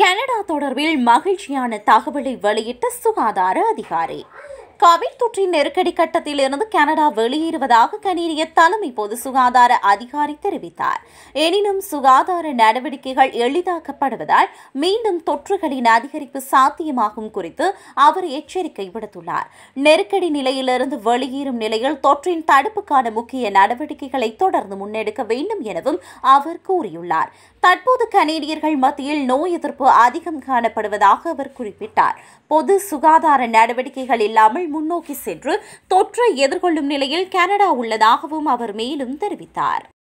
Canada தொடர்பில் மகிழ்ச்சியான தகவலை வெளியிட்ட சுகாதார அதிகாரி கோவிட் தொற்றின் நெருக்கடி கட்டத்தில் இருந்து கனடா வெளியேறுவதாக கனேடிய தலைமை பொது சுகாதார அதிகாரி தெரிவித்தார் எனினும் சுகாதார நடவடிக்கைகள் எளிதாக்கப்படுவதால் மீண்டும் தொற்றுகளின் அதிகரிப்பு சாத்தியமாகும் குறித்து அவர் எச்சரிக்கை விடுத்துள்ளார் நெருக்கடி நிலையிலிருந்து வெளியேறும் நிலையில் தொற்றின் தடுப்புக்கான முக்கிய நடவடிக்கைகளை தொடர்ந்து முன்னெடுக்க வேண்டும் எனவும் அவர் கூறியுள்ளார் தற்போது கனேடியர்கள் மத்தியில் நோய் எதிர்ப்பு அதிகம் காணப்படுவதாக அவர் குறிப்பிட்டார் பொது சுகாதார நடவடிக்கைகள் இல்லாமல் முன்னோக்கி சென்று தொற்றை எதிர்கொள்ளும் நிலையில் கனடா உள்ளதாகவும் அவர் மேலும் தெரிவித்தார்